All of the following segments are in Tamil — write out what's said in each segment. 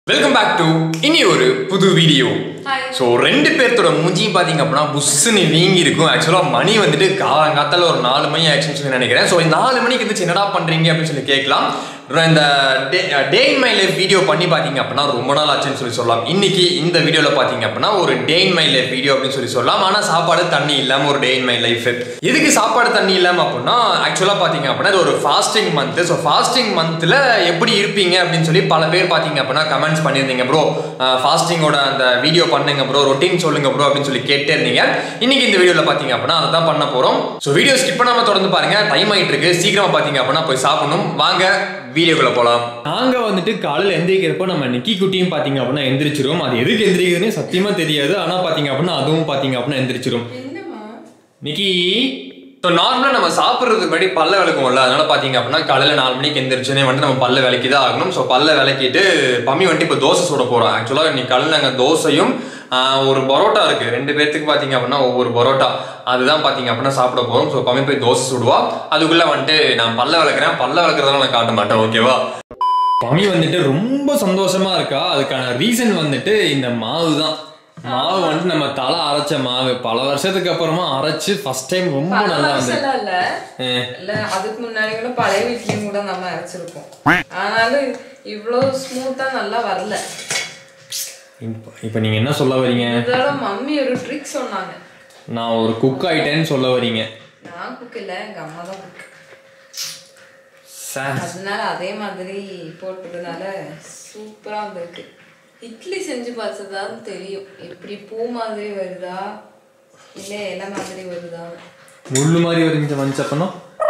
வெல்கம் பேக் டு இனி ஒரு புது வீடியோ Hi. ஸோ ரெண்டு பேர்த்தோட மூஞ்சியும் பார்த்தீங்க அப்படின்னா புஷ்ஷுன்னு வீங்கி இருக்கும் ஆக்சுவலாக மணி வந்துட்டு காலங்காத்தால ஒரு நாலு மணி ஆக்சுவலி சொல்லி நினைக்கிறேன் ஸோ இந்த நாலு மணிக்கு இருந்துச்சு என்னடா பண்ணுறீங்க அப்படின்னு சொல்லி கேட்கலாம் அப்புறம் இந்த day in my life video பண்ணி பார்த்தீங்க அப்படின்னா ரொம்ப நாள் ஆச்சுன்னு சொல்லி சொல்லலாம் இன்னைக்கு இந்த வீடியோவில் பார்த்தீங்க அப்படின்னா ஒரு day in my life video அப்படின்னு சொல்லி சொல்லலாம் ஆனால் சாப்பாடு தண்ணி இல்லாமல் ஒரு டே இன் மை லைஃப் எதுக்கு சாப்பாடு தண்ணி இல்லாமல் அப்படின்னா ஆக்சுவலாக பார்த்தீங்க அப்படின்னா இது ஒரு ஃபாஸ்டிங் மந்த் ஸோ ஃபாஸ்டிங் மந்த்தில் எப்படி இருப்பீங்க அப்படின்னு சொல்லி பல பேர் பார்த்தீங்க அப்படின்னா கமெண்ட்ஸ் பண்ணியிருந்தீங்க ப்ரோ ஃபாஸ்டிங்கோட அந்த வீடியோ பண்ணுங்க ப்ரோ ரொட்டீன் சொல்லுங்க ப்ரோ அப்படின்னு சொல்லி கேட்டே இருந்தீங்க இன்னைக்கு இந்த வீடியோவில் பார்த்தீங்க அப்படின்னா அதை தான் பண்ண போகிறோம் ஸோ வீடியோ ஸ்கிப் பண்ணாமல் தொடர்ந்து பாருங்க டைம் ஆகிட்டு இருக்கு சீக்கிரமா பார்த்தீங்க அப்படின்னா போய் சாப்பிடணும் வாங்க வீடியோக்குள்ள போகலாம் நாங்க வந்துட்டு காலையில எந்திரிக்கிறப்போ நம்ம நிக்கி குட்டியும் பாத்தீங்க அப்படின்னா எந்திரிச்சிரும் அது எதுக்கு எந்திரிக்குதுன்னு சத்தியமா தெரியாது ஆனா பாத்தீங்க அப்படின்னா அதுவும் பாத்தீங்க அப்படின்னா எந்திரிச்சிரும் என்னம்மா நிக்கி ஸோ நார்மலாக நம்ம சாப்பிட்றதுக்கு முன்னாடி பல்ல விளக்குவோம்ல அதனால பார்த்தீங்க அப்படின்னா காலையில் நாலு மணிக்கு எந்திரிச்சுனே வந்துட்டு நம்ம பல்ல விளக்கி தான் ஆகணும் ஸோ பல்ல விளக்கிட்டு பம்மி வந்துட்டு இப்போ தோசை சுட போகிறோம் ஆக்சுவலாக இன்னைக்கு காலையில் நாங்கள் தோசையும் ஆஹ், ஒரு பரோட்டா இருக்கு ரெண்டு பேர்த்துக்கு பார்த்தீங்க அப்படின்னா ஒவ்வொரு பரோட்டா அதுதான் பார்த்தீங்க அப்படின்னா சாப்பிட போகிறோம் ஸோ பம்மி போய் தோசை சுடுவா அதுக்குள்ளே வந்துட்டு நான் பல்ல விளக்குறேன் பல்ல விளக்குறதெல்லாம் நான் காட்ட மாட்டேன் ஓகேவா பமி வந்துட்டு ரொம்ப சந்தோஷமா இருக்கா அதுக்கான ரீசன் வந்துட்டு இந்த மாவு தான் மாவு வந்துட்டு நம்ம தலை அரைச்ச மாவு பல வருஷத்துக்கு அப்புறமா அரைச்சு ஃபர்ஸ்ட் டைம் ரொம்ப பல நல்லா வந்து வருஷம்லாம் இல்ல அஹ், இல்ல அதுக்கு முன்னாடி கூட பழைய வீட்லயும் கூட நம்ம அரைச்சிருக்கோம் ஆனாலும் இவ்வளவு ஸ்மூத்தா நல்லா வரல இப்ப- இப்ப நீங்க என்ன சொல்ல வரீங்க இதோட மம்மி ஒரு ட்ரிக் சொன்னாங்க நான் ஒரு குக் ஆயிட்டேன்னு சொல்ல வரீங்க நான் குக் இல்ல எங்க அம்மா தான் குக் சே, அதனால அதே மாதிரி போட்டதுனால சூப்பரா வந்திருக்கு இட்லி செஞ்சு பார்த்ததான் தெரியும் எப்படி பூ மாதிரி வருதா இல்ல இலை மாதிரி வருதா முள்ளு மாதிரி வரைஞ்ச மஞ்சப்பனா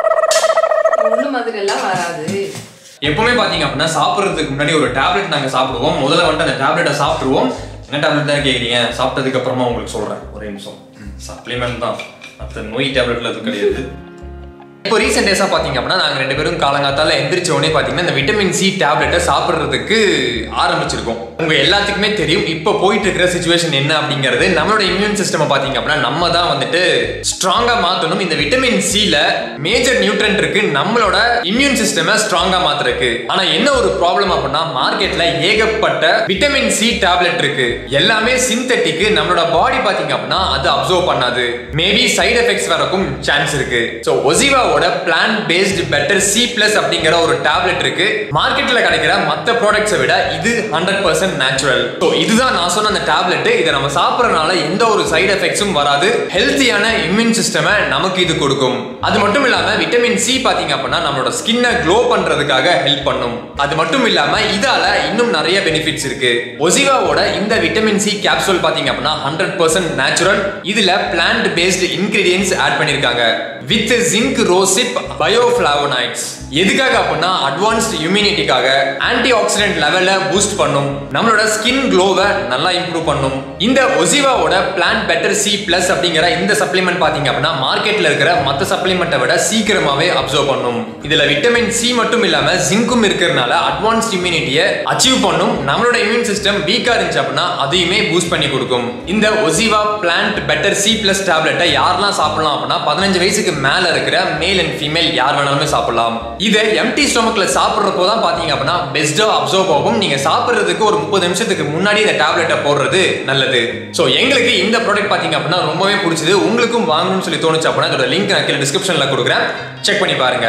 ஒண்ணு மாதிரி எல்லாம் வராது எப்பவுமே பார்த்தீங்க அப்படின்னா சாப்பிட்றதுக்கு முன்னாடி ஒரு டேப்லெட் நாங்கள் சாப்பிடுவோம் முதல்ல வந்துட்டு அந்த டேப்லெட்டை சாப்பிட்ருவோம் என்ன டேப்லெட் தான் கேட்குறீங்க சாப்பிட்டதுக்கு அப்புறமா உங்களுக்கு சொல்கிறேன் ஒரே நிமிஷம் சப்ளிமெண்ட் தான் மற்ற நோய் டேப்லெட்ல எதுவும் கிடையாது இப்போ ரீசெண்ட் டேஸாக பார்த்தீங்க அப்படின்னா நாங்கள் ரெண்டு பேரும் காலங்காத்தால எந்திரிச்ச உடனே பார்த்தீங்கன்னா இந்த விட்டமின் சி டேப்லெட்டை சாப்பிட்றதுக்கு ஆரம்பிச்சிருக்கோம் உங்க எல்லாத்துக்குமே தெரியும் இப்போ போயிட்டு இருக்கிற சுச்சுவேஷன் என்ன அப்படிங்கிறது நம்மளோட இம்யூன் சிஸ்டம் பார்த்தீங்க அப்படின்னா நம்ம தான் வந்துட்டு ஸ்ட்ராங்கா மாற்றணும் இந்த விட்டமின் சில மேஜர் நியூட்ரன்ட் இருக்கு நம்மளோட இம்யூன் சிஸ்டமை ஸ்ட்ராங்கா மாத்துறதுக்கு ஆனா என்ன ஒரு ப்ராப்ளம் அப்படின்னா மார்க்கெட்ல ஏகப்பட்ட விட்டமின் சி டேப்லெட் இருக்கு எல்லாமே சிந்தட்டிக் நம்மளோட பாடி பாத்தீங்க அப்படின்னா அது அப்சர்வ் பண்ணாது மேபி சைடு எஃபெக்ட்ஸ் வரக்கும் சான்ஸ் இருக்கு ஸோ ஒசிவாவோட plant based better C plus அப்படிங்கிற ஒரு டேப்லெட் இருக்கு மார்க்கெட்ல கிடைக்கிற மற்ற ப்ராடக்ட்ஸை விட இது ஹண்ட்ரட் பர்சன்ட் நேச்சுரல் ஸோ இதுதான் நான் சொன்ன அந்த டேப்லெட் இதை நம்ம சாப்பிட்றதுனால எந்த ஒரு சைடு எஃபெக்ட்ஸும் வராது ஹெல்த்தியான இம்யூன் சிஸ்டமை நமக்கு இது கொடுக்கும் அது மட்டும் இல்லாம விட்டமின் சி பாத்தீங்க அப்படின்னா நம்மளோட ஸ்கின்னை க்ளோ பண்றதுக்காக ஹெல்ப் பண்ணும் அது மட்டும் இல்லாம இதால இன்னும் நிறைய பெனிஃபிட்ஸ் இருக்கு ஒசிவாவோட இந்த விட்டமின் சி கேப்சூல் பாத்தீங்க அப்படின்னா ஹண்ட்ரட் பர்சன்ட் நேச்சுரல் இதுல பிளான்ட் பேஸ்டு இன்கிரீடியன்ஸ் ஆட் பண்ணிருக்காங்க வித் ஜிங்க் ரோசிப் பயோஃபிளாவோனைட்ஸ் எதுக்காக அப்படின்னா அட்வான்ஸ்ட் இம்யூனிட்டிக்காக ஆன்டி ஆக்சிடென்ட் லெவலை பூஸ்ட் பண்ணும் நம்மளோட ஸ்கின் க்ளோவை நல்லா இம்ப்ரூவ் பண்ணும் இந்த ஒசிவாவோட பிளான் பெட்டர் சி பிளஸ் அப்படிங்கிற இந்த சப்ளிமெண்ட் பாத்தீங்க அப்படின்னா மார்க்கெட்ல இருக்கிற மற்ற சப்ளிமெண்ட்டை விட சீக்கிரமாவே அப்சர்வ் பண்ணும் இதுல விட்டமின் சி மட்டும் இல்லாம ஜிங்கும் இருக்கிறதுனால அட்வான்ஸ்ட் இம்யூனிட்டியை அச்சீவ் பண்ணும் நம்மளோட இம்யூன் சிஸ்டம் வீக்கா இருந்துச்சு அப்படின்னா அதையுமே பூஸ்ட் பண்ணி கொடுக்கும் இந்த OZiva plant better C plus டேப்லெட்டை யாரெல்லாம் சாப்பிடலாம் அப்படின்னா பதினஞ்சு வயசுக்கு மேல இருக்கிற மேல் அண்ட் ஃபீமேல் யார் வேணாலுமே சாப்பிடலாம் இதை எம்டி ஸ்டொமக்ல சாப்பிட்றப்போ தான் பாத்தீங்க அப்படின்னா பெஸ்டா அப்சர்வ் ஆகும் நீங்க சாப்பிடுறதுக்கு ஒரு முப்பது நிமிஷத்துக்கு முன்னாடி இந்த டேப்லெட்டை போடுறது நல்லது ஸோ எங்களுக்கு இந்த ப்ராடக்ட் பாத்தீங்க அப்படின்னா ரொம்பவே பிடிச்சது உங்களுக்கும் வாங்கணும்னு சொல்லி தோணுச்சு அப்படின்னா இதோட லிங்க் நான் கீழே டிஸ்கிரிப்ஷன்ல கொடுக்குறேன் செக் பண்ணி பாருங்க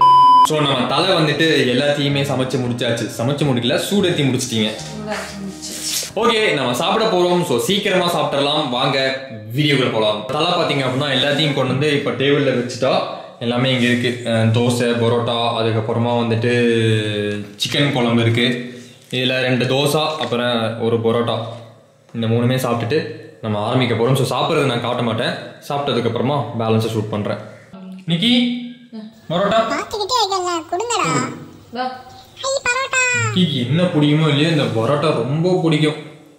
ஸோ நம்ம தலை வந்துட்டு எல்லாத்தையுமே சமைச்சு முடிச்சாச்சு சமைச்சு முடிக்கல சூடேத்தி முடிச்சிட்டீங்க ஓகே நம்ம சாப்பிட போறோம் ஸோ சீக்கிரமா சாப்பிடலாம் வாங்க வீடியோக்குள்ள போகலாம் தலை பார்த்தீங்க அப்படின்னா எல்லாத்தையும் கொண்டு வந்து இப்போ டேபிளில் வச்சுட்டா எல்லாமே இங்கே இருக்கு அஹ் தோசை பரோட்டா அதுக்கப்புறமா வந்துட்டு சிக்கன் குழம்பு இருக்கு இதில் ரெண்டு தோசை அப்புறம் ஒரு பரோட்டா இந்த மூணுமே சாப்பிட்டுட்டு நம்ம ஆரம்பிக்க போகிறோம் ஸோ சாப்பிட்றது நான் காட்ட மாட்டேன் சாப்பிட்டதுக்கப்புறமா பேலன்ஸை ஷூட் பண்ணுறேன் நிக்கி பரோட்டா பார்த்துக்கிட்டே இருக்கல கொடுங்கடா வா ஹை பரோட்டா நிக்கிக்கு என்ன பிடிக்குமோ இல்லையோ இந்த பரோட்டா ரொம்ப பிடிக்கும்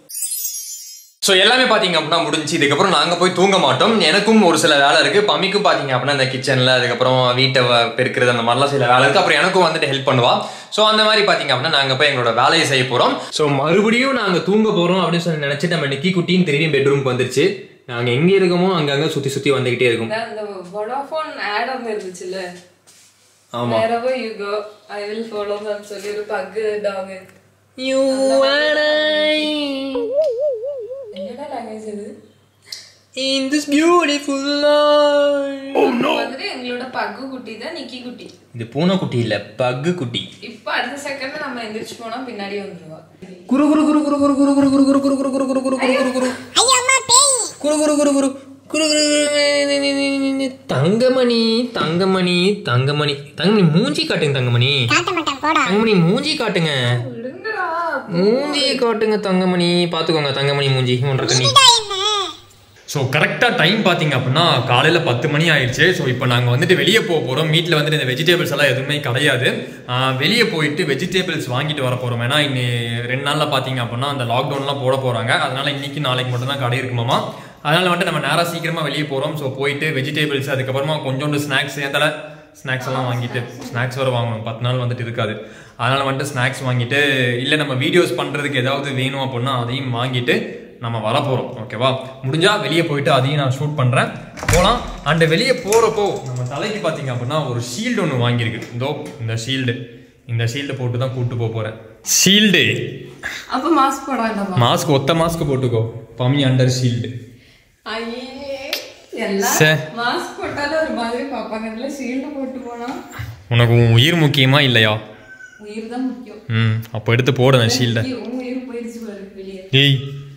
ஸோ எல்லாமே பார்த்தீங்க அப்படின்னா முடிஞ்சு இதுக்கப்புறம் நாங்கள் போய் தூங்க மாட்டோம் எனக்கும் ஒரு சில வேலை இருக்குது பம்மிக்கும் பார்த்தீங்க அப்படின்னா இந்த கிச்சனில் அதுக்கப்புறம் வீட்டை வ- பெருக்கிறது அந்த மாதிரிலாம் சில வேலை இருக்குது அப்புறம் எனக்கும் வந்துட்டு ஹெல்ப் பண்ணுவா ஸோ அந்த மாதிரி பார்த்தீங்க அப்படின்னா நாங்கள் போய் எங்களோட வேலையை செய்ய போகிறோம் ஸோ மறுபடியும் நாங்கள் தூங்க போகிறோம் அப்படின்னு சொல்லி நினச்சிட்டு நம்ம நிக்கி குட்டியும் திரும்பி பெட்ரூம்க்கு வந்துருச்சு நாங்கள் எங்கே இருக்கோமோ அங்கங்கே சுற்றி சுற்றி வந்துக்கிட்டே இருக்கும் இந்த- இந்த வோடாஃபோன் ஆட் வந்து இருந்துச்சுல்ல ஆமாம் wherever you go i will follow them சொல்லி ஒரு பக்கு டாக் You and I என்னடா லாங்குவேஜ் இது in this beautiful life. வந்துட்டு எங்களோட பக்கு குட்டி தான் நிக்கி குட்டி இது பூனைக்குட்டி இல்ல பக்கு குட்டி இப்ப அடுத்த செகண்ட் நம்ம எந்திரிச்சு போனா பின்னாடி வந்துருவா குரு குரு குரு குரு குரு குரு குரு குரு குரு குரு குரு குரு குரு குரு குரு குரு ஐயோ அம்மா பேய் குரு குரு குரு குரு குரு குரு குரு தங்கமணி தங்கமணி தங்கமணி தங்கமணி மூஞ்சி காட்டுங்க தங்கமணி காட்ட மாட்டேன் போடா தங்கமணி மூஞ்சி காட்டுங்க விடுங்கடா மூஞ்சியை காட்டுங்க தங்கமணி பார்த்துக்கோங்க தங்கமணி மூஞ்சி ஒன்றரை நீ இதா என்ன ஸோ கரெக்டாக டைம் பார்த்தீங்க அப்படின்னா காலையில் பத்து மணி ஆயிடுச்சு ஸோ இப்போ நாங்கள் வந்துட்டு வெளியே போக போகிறோம் வீட்டில் வந்துட்டு இந்த வெஜிடபிள்ஸ் எல்லாம் எதுவுமே கிடையாது ஆஹ் வெளியே போயிட்டு வெஜிடபிள்ஸ் வாங்கிட்டு வர போகிறோம் ஏன்னா இன்னி ரெண்டு நாளில் பார்த்தீங்க அப்படின்னா அந்த லாக்டவுன்லாம் போட போகிறாங்க அதனால இன்னைக்கு நாளைக்கு மட்டும்தான் கடை இருக்குமாமா அதனால வந்துட்டு நம்ம நேராக சீக்கிரமாக வெளியே போகிறோம் ஸோ போயிட்டு வெஜிடபிள்ஸ் அதுக்கப்புறமா கொஞ்சோண்டு ஸ்நாக்ஸ் ஏத்தல ஸ்நாக்ஸ் எல்லாம் வாங்கிட்டு ஸ்நாக்ஸ் வர வாங்கணும் பத்து நாள் வந்துட்டு இருக்காது அதனால வந்துட்டு ஸ்நாக்ஸ் வாங்கிட்டு இல்லை நம்ம வீடியோஸ் பண்ணுறதுக்கு ஏதாவது வேணும் அப்படின்னா அதையும் வாங்கிட்டு நம்ம வர போகிறோம் ஓகேவா முடிஞ்சா வெளியே போயிட்டு அதையும் நான் ஷூட் பண்ணுறேன் போகலாம் அண்ட் வெளியே போகிறப்போ நம்ம தலைக்கு பார்த்தீங்க அப்படின்னா ஒரு ஷீல்டு ஒன்று வாங்கியிருக்கு இதோ இந்த ஷீல்டு இந்த ஷீல்டு போட்டு தான் கூப்பிட்டு போக போகிறேன் ஷீல்டு அப்ப மாஸ்க் போட வேண்டாமா மாஸ்க் ஒத்த மாஸ்க் போட்டுக்கோ பமி அண்டர் ஷீல்டு ஐயே எல்லாம் சே. மாஸ்க் போட்டாலும் ஒரு மாதிரி பாப்பாங்க இதுல ஷீல்டு போட்டு போனா உனக்கு உன் உயிர் முக்கியமா இல்லையா உயிர் தான் முக்கியம் ம் அப்போ எடுத்து போடு அந்த ஷீல்டை ஐயோ, உன் உயிர் போயிருச்சு பாரு வெளியே டேய்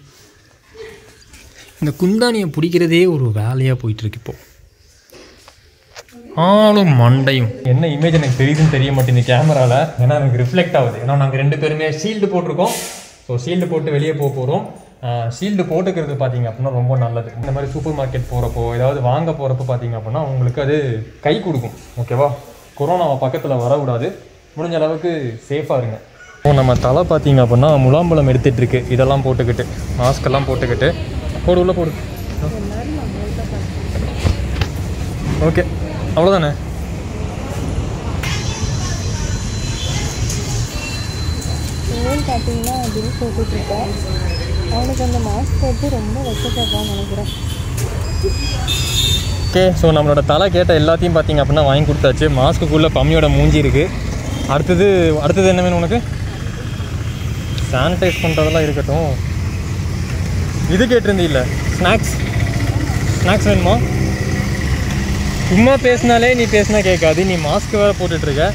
இந்த குந்தானியை பிடிக்கிறதே ஒரு வேலையாக போயிட்டு இருக்கு இப்போ ஆளும் மண்டையும் என்ன இமேஜ் எனக்கு தெரியுதுன்னு தெரிய மாட்டேங்குது கேமராவில் ஏன்னா எனக்கு ரிஃப்ளெக்ட் ஆகுது ஏன்னா நாங்கள் ரெண்டு பேருமே ஷீல்டு போட்டிருக்கோம் ஸோ ஷீல்டு போட்டு வெளியே போக போகிறோம் ஷீல்டு போட்டுக்கிறது பார்த்தீங்க அப்படின்னா ரொம்ப நல்லது இந்த மாதிரி சூப்பர் மார்க்கெட் போகிறப்போ ஏதாவது வாங்க போகிறப்போ பார்த்தீங்க அப்படின்னா உங்களுக்கு அது கை கொடுக்கும் ஓகேவா கொரோனாவை பக்கத்தில் வரக்கூடாது முடிஞ்ச அளவுக்கு சேஃபாக இருங்க இப்போ நம்ம தலை பார்த்தீங்க அப்படின்னா முலாம்பழம் எடுத்துட்டு இருக்கு இதெல்லாம் போட்டுக்கிட்டு மாஸ்க் எல்லாம் போட்டுக்கிட்டு போடு உள்ள போடு ஓகே அவ்வளோதானே ஏன்னு பார்த்தீங்கன்னா பில் போட்டுட்ருக்கேன் அவனுக்கு அந்த மாஸ்க் போட்டு ரொம்ப வெக்கப்படுறான்னு நினைக்கிறேன் ஓகே ஸோ நம்மளோட தலை கேட்ட எல்லாத்தையும் பார்த்தீங்க அப்படின்னா வாங்கி கொடுத்தாச்சு மாஸ்க்குள்ளே பம்மியோட மூஞ்சி இருக்குது அடுத்தது அடுத்தது என்ன வேணும் உனக்கு சானிடைஸ் பண்ணுறதெல்லாம் இருக்கட்டும் இது கேட்டிருந்தீ இல்லை ஸ்நாக்ஸ் ஸ்நாக்ஸ் வேணுமா சும்மா பேசினாலே நீ பேசினா கேட்காது நீ மாஸ்க் வேறு போட்டுட்ருக்க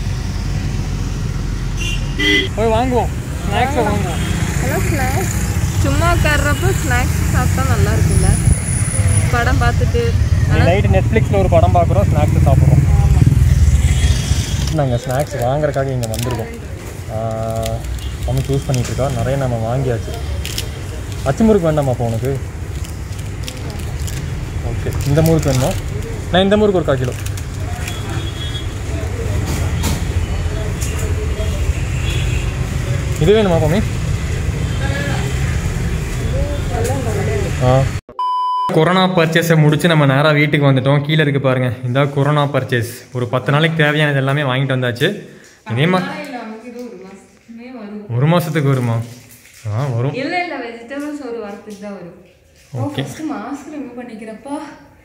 போய் வாங்குவோம் ஸ்நாக்ஸை வாங்குவோம் ஹலோ ஸ்நாக்ஸ் சும்மா உட்கார்றப்போ ஸ்நாக்ஸ் சாப்பிட்டா நல்லா இருக்குல்ல படம் பார்த்துட்டு நைட்டு நெட்ஃப்ளிக்ஸில் ஒரு படம் பார்க்குறோம் ஸ்நாக்ஸ் சாப்பிட்றோம் நாங்கள் ஸ்நாக்ஸ் வாங்குறதுக்காக இங்கே வந்திருக்கோம் நம்ம சூஸ் பண்ணிட்டு இருக்கோம் நிறைய நம்ம வாங்கியாச்சு அச்சு முறுக்கு வேண்டாமா அப்போ உனக்கு ஓகே இந்த முறுக்கு வேணுமா நான் இந்த முறுக்கு ஒரு கால் கிலோ இது வேணுமா பாமி ஆ கொரோனா பர்ச்சேஸை முடிச்சு நம்ம நேராக வீட்டுக்கு வந்துட்டோம் கீழே இருக்கு பாருங்க இந்த கொரோனா பர்ச்சேஸ் ஒரு பத்து நாளைக்கு தேவையானது எல்லாமே வாங்கிட்டு வந்தாச்சு இதே மா இல்ல நமக்கு இது ஒரு மாசத்துக்குமே வரும் ஒரு மாசத்துக்கு வருமா ஆ வரும் இல்ல இல்ல வெஜிடபிள்ஸ் ஒரு வாரத்துக்கு தான் வரும் ஓ ஃபர்ஸ்ட் மாஸ்க் ரிமூவ் பண்ணிக்கிறப்பா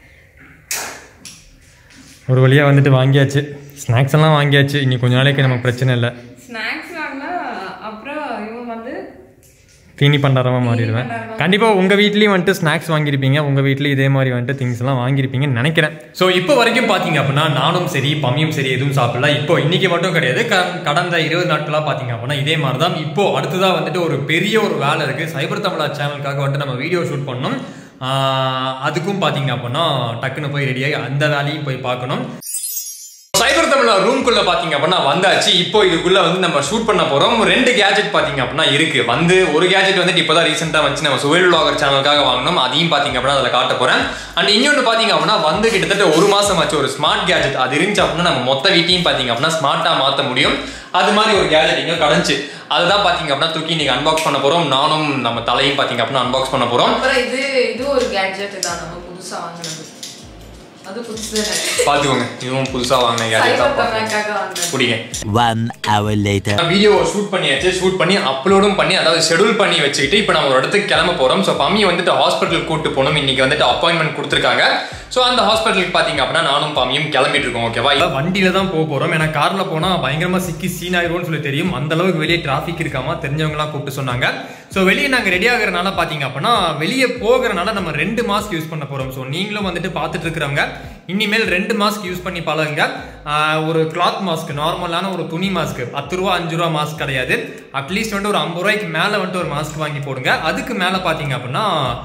ஒரு வழியாக வந்துட்டு வாங்கியாச்சு ஸ்நாக்ஸ் எல்லாம் வாங்கியாச்சு இனி கொஞ்ச நாளைக்கு நமக்கு பிரச்சனை இல்லை ஸ்நாக்ஸ் வாங்கினா அப்புறம் இவன் வந்து தீனி பண்டாரமாக மாறிடுவேன் கண்டிப்பாக உங்கள் வீட்லேயும் வந்துட்டு ஸ்நாக்ஸ் வாங்கியிருப்பீங்க உங்கள் வீட்லேயும் இதே மாதிரி வந்துட்டு திங்ஸ் எல்லாம் வாங்கியிருப்பீங்கன்னு நினைக்கிறேன் ஸோ இப்போ வரைக்கும் பார்த்தீங்க அப்படின்னா நானும் சரி பம்மியும் சரி எதுவும் சாப்பிடல இப்போ இன்னைக்கு மட்டும் கிடையாது க கடந்த இருபது நாட்களாக பார்த்தீங்க அப்படின்னா இதே மாதிரி தான் இப்போ அடுத்ததாக வந்துட்டு ஒரு பெரிய ஒரு வேலை இருக்குது சைபர் தமிழா சேனலுக்காக வந்துட்டு நம்ம வீடியோ ஷூட் பண்ணோம் ஆஹ் அதுக்கும் பார்த்தீங்க அப்படின்னா டக்குன்னு போய் ரெடியாகி அந்த வேலையும் போய் பார்க்கணும் சைபர் தமிழா ரூம்குள்ள பாத்தீங்க அப்படின்னா வந்தாச்சு இப்போ இதுக்குள்ள வந்து நம்ம ஷூட் பண்ண போறோம் ரெண்டு கேஜெட் பாத்தீங்க அப்படின்னா இருக்கு வந்து ஒரு கேஜெட் வந்துட்டு இப்பதான் ரீசெண்டா வச்சு நம்ம சுவைல் vlogger சேனலுக்காக வாங்கினோம் அதையும் பாத்தீங்க அப்படின்னா அதில் காட்ட போறேன் அண்ட் இன்னொன்று பாத்தீங்க அப்படின்னா வந்து கிட்டத்தட்ட ஒரு மாசம் ஆச்சு ஒரு ஸ்மார்ட் கேஜெட் அது இருந்துச்சு அப்படின்னா நம்ம மொத்த வீட்டையும் பாத்தீங்க அப்படின்னா ஸ்மார்ட்டா மாத்த முடியும் அது மாதிரி ஒரு கேஜெட் இங்க கடந்துச்சு அதுதான் பாத்தீங்க அப்படின்னா தூக்கி இன்னைக்கு அன்பாக்ஸ் பண்ண போறோம் நானும் நம்ம தலையும் பாத்தீங்க அப்படின்னா அன்பாக்ஸ் பண்ண போறோம் அப்புறம் இது இது ஒரு கேட்ஜெட் தான் நம்ம புதுசா வாங்கினது அது புதுசு தானே பாத்துக்கோங்க இதுவும் புதுசா வாங்கின கேஜெட் சைபர் தான் தமிழாக்காக வாங்கினது குடிங்க One hour later. வீடியோவை ஷூட் பண்ணியாச்சு ஷூட் பண்ணி அப்லோடும் பண்ணி அதாவது ஷெடியூல் பண்ணி வச்சுக்கிட்டு இப்போ நம்ம ஒரு இடத்துக்கு கிளம்ப போகிறோம் ஸோ பம்மி வந்துட்டு ஹாஸ்பிட்டல் கூட்டு போகணும் இன்னைக்கு வந்துட்டு அப்பாயின்மெண்ட் கொடுத்துருக்காங்க ஸோ அந்த ஹாஸ்பிட்டலுக்கு பார்த்தீங்க அப்படின்னா நானும் பாமியும் கிளம்பிட்டு இருக்கோம் ஓகேவா வண்டியில தான் போக போறோம் ஏன்னா கார்ல போனா பயங்கரமா சிக்கி சீன் ஆயிரும்னு சொல்லி தெரியும் அந்த அளவுக்கு வெளியே டிராஃபிக் இருக்காமா தெரிஞ்சவங்க எல்லாம் கூப்பிட்டு சொன்னாங்க ஸோ வெளியே நாங்க ரெடி ஆகுறதுனால பாத்தீங்க அப்படின்னா வெளியே போகிறனால நம்ம ரெண்டு மாஸ்க் யூஸ் பண்ண போறோம் ஸோ நீங்களும் வந்துட்டு பார்த்துட்டு இருக்கிறவங்க இனிமேல் ரெண்டு மாஸ்க் யூஸ் பண்ணி பழகுங்க ஆஹ் ஒரு கிளாத் மாஸ்க் நார்மலான ஒரு துணி மாஸ்க் பத்து ரூபா அஞ்சு ரூபா மாஸ்க் கிடையாது அட்லீஸ்ட் வந்துட்டு ஒரு ஐம்பது ரூபாய்க்கு மேல வந்துட்டு ஒரு மாஸ்க் வாங்கி போடுங்க அதுக்கு மேல பாத்தீங்க அப்படின்னா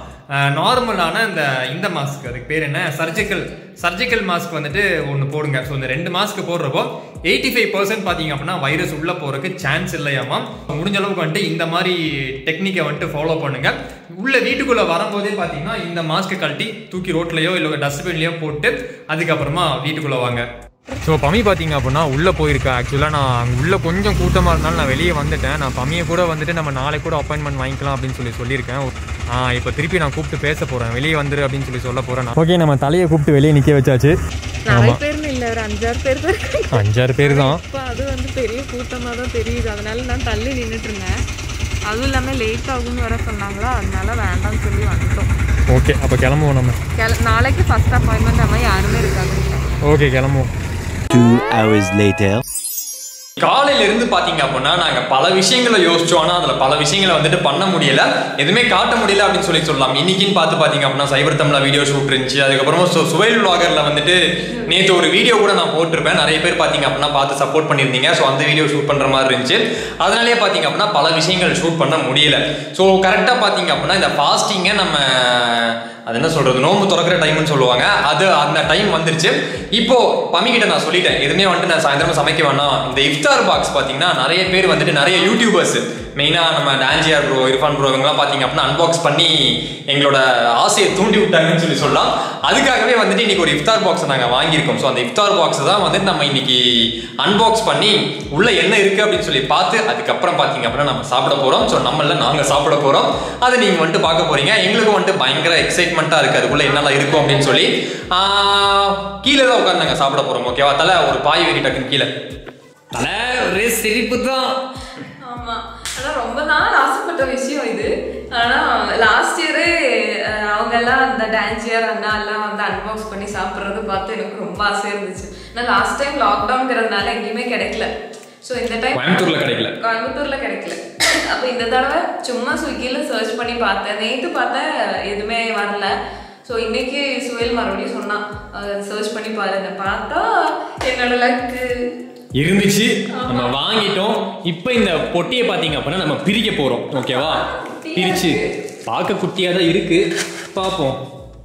நார்மலான இந்த இந்த மாஸ்க் அதுக்கு பேர் என்ன சர்ஜிக்கல் சர்ஜிக்கல் மாஸ்க் வந்துட்டு ஒன்று போடுங்க ஸோ இந்த ரெண்டு மாஸ்க் போடுறப்போ எயிட்டி ஃபைவ் பர்சன்ட் பார்த்தீங்க அப்படின்னா வைரஸ் உள்ளே போகிறதுக்கு சான்ஸ் இல்லையாமா முடிஞ்ச அளவுக்கு வந்துட்டு இந்த மாதிரி டெக்னிக்கை வந்துட்டு ஃபாலோ பண்ணுங்க உள்ள வீட்டுக்குள்ளே வரும்போதே பார்த்தீங்கன்னா இந்த மாஸ்க்கை கழட்டி தூக்கி ரோட்லையோ இல்லை டஸ்ட்பின்லையோ போட்டு அதுக்கப்புறமா வீட்டுக்குள்ளே வாங்க ஸோ பமி பார்த்தீங்க அப்படின்னா உள்ளே போயிருக்கா ஆக்சுவலாக நான் அங்கே உள்ளே கொஞ்சம் கூட்டமாக இருந்தாலும் நான் வெளியே வந்துட்டேன் நான் பமியை கூட வந்துட்டு நம்ம நாளைக்கு கூட அப்பாயின்மெண்ட் வாங்கிக்கலாம் அப்படின்னு சொல்லி சொல்லியிருக்கேன் ஆ இப்போ திருப்பி நான் கூப்பிட்டு பேச போகிறேன் வெளியே வந்துரு அப்படின்னு சொல்லி சொல்ல போகிறேன் ஓகே நம்ம தலையை கூப்பிட்டு வெளியே நிற்க வச்சாச்சு நிறைய பேர்னு இல்லை ஒரு அஞ்சாறு பேர் தான் இருக்காங்க. அஞ்சாறு பேர் தான் இப்போ அது வந்து பெரிய கூட்டமாக தான் தெரியுது அதனால நான் தள்ளி நின்றுட்டு இருந்தேன் அதுவும் இல்லாமல் லேட் ஆகும்னு வர சொன்னாங்களா அதனால வேண்டாம்னு சொல்லி வந்துட்டோம் ஓகே அப்போ கிளம்புவோம் நம்ம கிள நாளைக்கு ஃபர்ஸ்ட் அப்பாயின்மெண்ட் அம்மா யாருமே இருக்காது ஓகே கிளம்புவோம் Two hours later. காலையில இருந்து பாத்தீங்க அப்படின்னா நாங்க பல விஷயங்களை யோசிச்சோம் ஆனா அதுல பல விஷயங்களை வந்துட்டு பண்ண முடியல எதுவுமே காட்ட முடியல அப்படின்னு சொல்லி சொல்லலாம் இன்னைக்குன்னு பார்த்து பாத்தீங்க அப்படின்னா சைபர் தமிழா வீடியோ ஷூட் இருந்துச்சு அதுக்கப்புறமா சு- சுவைல் vloggerல வந்துட்டு நேத்து ஒரு வீடியோ கூட நான் போட்டிருப்பேன் நிறைய பேர் பாத்தீங்க அப்படின்னா பார்த்து சப்போர்ட் பண்ணியிருந்தீங்க ஸோ அந்த வீடியோ ஷூட் பண்ற மாதிரி இருந்துச்சு அதனாலேயே பாத்தீங்க அப்படின்னா பல விஷயங்கள் ஷூட் பண்ண முடியல ஸோ கரெக்டா பாத்தீங்க அப்படின்னா இந்த ஃபாஸ்டிங்கை நம்ம அது என்ன சொல்றது நோம்பு திறக்கிற டைம்னு சொல்லுவாங்க அது அந்த டைம் வந்துருச்சு இப்போ பமிக்கிட்ட நான் சொல்லிட்டேன் எதுவுமே வந்துட்டு நான் சாயந்தரம் சமைக்க வேணாம் இந்த இஃப்தார் பாக்ஸ் பாத்தீங்கன்னா நிறைய பேர் வந்துட்டு நிறைய யூடியூபர்ஸ் மெயினா நம்ம டான்ஜியார் ப்ரோ இர்ஃபான் ப்ரோ இவங்கலாம் பாத்தீங்க அப்படின்னா அன்பாக்ஸ் பண்ணி எங்களோட ஆசையை தூண்டி விட்டாங்கன்னு சொல்லி சொல்லலாம் அதுக்காகவே வந்துட்டு இன்னைக்கு ஒரு இஃப்தார் பாக்ஸ் நாங்க வாங்கியிருக்கோம் ஸோ அந்த இஃப்தார் பாக்ஸ் தான் வந்துட்டு நம்ம இன்னைக்கு அன்பாக்ஸ் பண்ணி உள்ள என்ன இருக்கு அப்படின்னு சொல்லி பார்த்து அதுக்கப்புறம் பாத்தீங்க அப்படின்னா நம்ம சாப்பிட போறோம் ஸோ நம்மள நாங்க சாப்பிட போறோம் அதை நீங்க வந்துட்டு பார்க்க போறீங்க எங்களுக்கும் வந்துட்டு பயங்கர எக்ஸைட்மெண்ட்டா இருக்கு அதுக்குள்ள என்னெல்லாம் இருக்கும் அப்படின்னு சொல்லி ஆஹ், கீழே தான் உட்காந்து நாங்க சாப்பிட போறோம் ஓகேவா தலை ஒரு பாய் வெறி டக்குன்னு கீழே தலை ஒரே சிரிப்பு தான் ஆமா ஆனா ரொம்ப நாள் ஆசைப்பட்ட விஷயம் இது ஆனா லாஸ்ட் இயரே அவங்க எல்லாம் அந்த டான்சியர் அண்ணா எல்லாம் வந்து அன்பாக்ஸ் பண்ணி சாப்பிட்றது பார்த்து எனக்கு ரொம்ப ஆசையா இருந்துச்சு நான் லாஸ்ட் டைம் லாக்டவுன்ங்கிறதுனால எங்கேயுமே கிடைக்கல ஸோ இந்த டைம் கோயம்புத்தூர்ல கிடைக்கல கோயம்புத்தூர்ல கிடைக்கல அப்ப இந்த தடவை சும்மா ஸ்விக்கில சர்ச் பண்ணி பார்த்தேன் நேத்து பார்த்தேன் எதுவுமே வரல ஸோ இன்னைக்கு சுயல் மறுபடியும் சொன்னான் சர்ச் பண்ணி பாருங்க பார்த்தா என்னோட லக்கு இருந்துச்சு நம்ம வாங்கிட்டோம் இப்போ இந்த பொட்டியை பார்த்தீங்க அப்படின்னா நம்ம பிரிக்க போறோம் ஓகேவா பிரிச்சு பார்க்க குட்டியா தான் இருக்கு பார்ப்போம்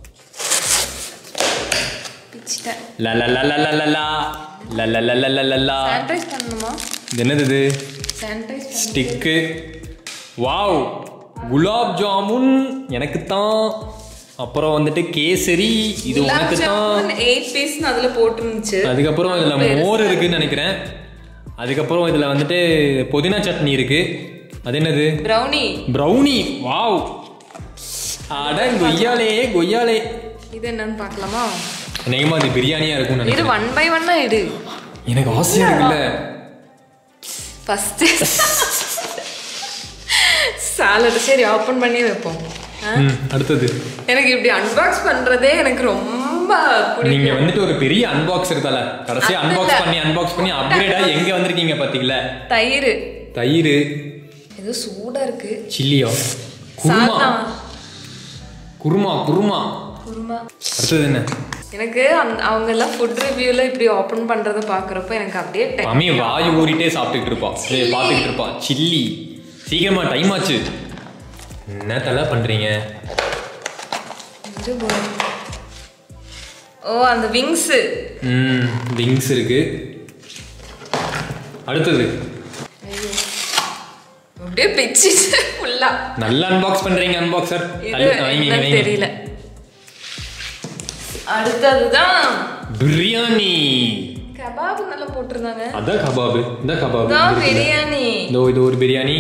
பிச்சிட்டேன் லா லா லா லா லா லா லா லா லா லா லா லா லா லா சானிடைஸ் பண்ணணுமா இது என்னது இது சானிடைஸ் பண்ண ஸ்டிக்கு வாவ் குலாப் ஜாமுன் எனக்கு தான் அப்புறம் வந்துட்டு கேசரி இது உனக்கு தான் எயிட் பீஸ் அதுல போட்டுருந்துச்சு அதுக்கப்புறம் இதுல மோர் இருக்குன்னு நினைக்கிறேன் அதுக்கப்புறம் இதுல வந்துட்டு புதினா சட்னி இருக்கு அது என்னது ப்ரௌனி ப்ரௌனி வாவ் அட கொய்யாலே கொய்யாலே இது என்னன்னு பார்க்கலாமா அநேகமா அது பிரியாணியா இருக்கும்னு இது நினைக்கிறேன் ஒன் பை ஒன்னா எடு எனக்கு ஆசையா இருக்குல்ல ஃபர்ஸ்ட் சாலட் சரி ஓப்பன் பண்ணி வைப்போம் ஆ? ம், அடுத்தது எனக்கு இப்படி அன்பாக்ஸ் பண்றதே எனக்கு ரொம்ப நீங்க பிடிக்கும் வந்துட்டு ஒரு பெரிய அன்பாக்ஸர் தல கடைசியா அது அன்பாக்ஸ் இல்ல. பண்ணி அன்பாக்ஸ் பண்ணி அப்கிரேட் ஆகி எங்க வந்திருக்கீங்க பாத்தீங்களா தயிர் தயிர் ஏதோ சூடா இருக்கு சில்லியோ குருமா சாதம் குருமா குருமா குருமா அடுத்தது என்ன எனக்கு அந்த அவங்க எல்லாம் ஃபுட் ரிவ்யூல இப்படி ஓபன் பண்றத பாக்குறப்ப எனக்கு அப்படியே te- மம்மி வாய் ஊறிட்டே சாப்பிட்டுக்கிட்டு இருப்பா ஏய், பார்த்துக்கிட்டு இருப்பா சில்லி சீக்கிரமா டைம் ஆச்சு என்ன தலை பண்றீங்க இது bro. ஓ அந்த விங்ஸ் ம் விங்ஸ் இருக்கு அடுத்தது அப்படியே பிச்சிச்சு ஃபுல்லா நல்லா அன்பாக்ஸ் பண்றீங்க அன்பாக்சர் இது என்னன்னு தெரியல அடுத்ததுதான் பிரியாணி கபாப் நல்லா போட்டிருந்தாங்க அதான் கபாபு இந்த கபாபு இதான் இந்த இருக்குல்ல. பிரியாணி இதோ இது ஒரு பிரியாணி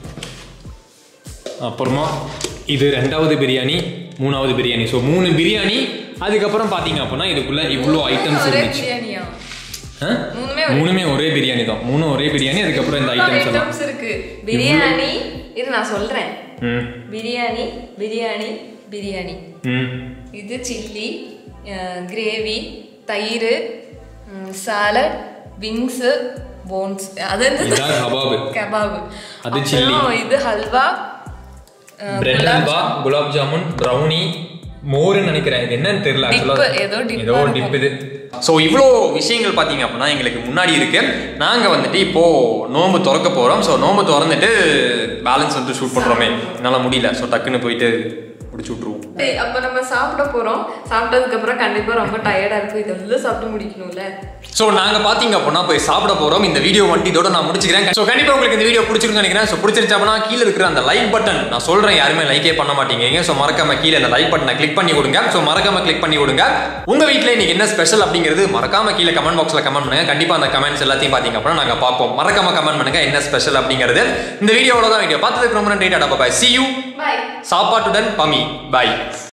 அப்புறமா இது ரெண்டாவது பிரியாணி மூணாவது பிரியாணி ஸோ மூணு பிரியாணி அதுக்கப்புறம் பார்த்தீங்க அப்படின்னா இதுக்குள்ள இவ்வளோ ஐட்டம்ஸ் ஒரே இருந்துச்சு பிரியாணியா ஆ? மூணுமே ஒரே- மூணுமே ஒரே பிரியாணி தான் மூணும் ஒரே பிரியாணி அதுக்கப்புறம் இந்த ஐட்டம்ஸ் எல்லாம் ஐட்டம்ஸ் இருக்கு பிரியாணி இது நான் சொல்றேன் ம் பிரியாணி பிரியாணி பிரியாணி ம் இது சில்லி கிரேவி தயிர் சாலட் விங்ஸு போன்ஸ் அது இதான் கபாபு. கபாபு அது chilli. அப்புறம் இது ஹல்வா அஹ், பிரெட் குலாப் அல்வா குலாப் ஜாமுன் ப்ரௌனி மோருன்னு நினைக்கிறேன் இது என்னன்னு தெரியல Dip, actually. ஏதோ dip ஏதோ ஆ டிப் இது ஸோ இவ்வளோ விஷயங்கள் பார்த்தீங்க அப்படின்னா எங்களுக்கு முன்னாடி இருக்கு நாங்கள் வந்துட்டு இப்போ நோம்பு திறக்க போகிறோம் ஸோ நோம்பு திறந்துட்டு பேலன்ஸ் வந்து ஷூட் பண்ணுறோமே என்னால் முடியல ஸோ டக்குன்னு போயிட்டு முடிச்சு விட்ருவோம் டேய், அப்ப நம்ம சாப்பிட போறோம் சாப்பிட்டதுக்கு அப்புறம் கண்டிப்பா ரொம்ப டயர்டா இருக்கும் இதெல்லாம் சாப்பிட்டு முடிக்கணும்ல ஸோ நாங்கள் பார்த்தீங்க அப்படின்னா போய் சாப்பிட போகிறோம் இந்த வீடியோ வந்துட்டு இதோட நான் முடிச்சுக்கிறேன் ஸோ கண்டிப்பாக உங்களுக்கு இந்த வீடியோ பிடிச்சிருக்குன்னு நினைக்கிறேன் ஸோ பிடிச்சிருச்சு அப்படின்னா கீழே இருக்கிற அந்த லைக் பட்டன் நான் சொல்கிறேன் யாருமே லைக்கே பண்ண மாட்டேங்கிறீங்க ஸோ மறக்காம கீழே அந்த லைக் பட்டனை கிளிக் பண்ணி கொடுங்க ஸோ மறக்காம கிளிக் பண்ணி கொடுங்க உங்கள் வீட்டில் இன்னைக்கு என்ன ஸ்பெஷல் அப்படிங்கிறது மறக்காம கீழே கமெண்ட் பாக்ஸில் கமெண்ட் பண்ணுங்க கண்டிப்பாக அந்த கமெண்ட்ஸ் எல்லாத்தையும் பார்த்தீங்க அப்படின்னா நாங்கள் பார்ப்போம் மறக்காம கமெண்ட் பண்ணுங்க என்ன ஸ்பெஷல் அப்படிங்கிறது இந்த வீடியோவில் தான் வீடியோ பார்த்ததுக்கு ரொம்ப நன்றி tata bye see you bye சாப்பாட்டுடன் பமி பாய்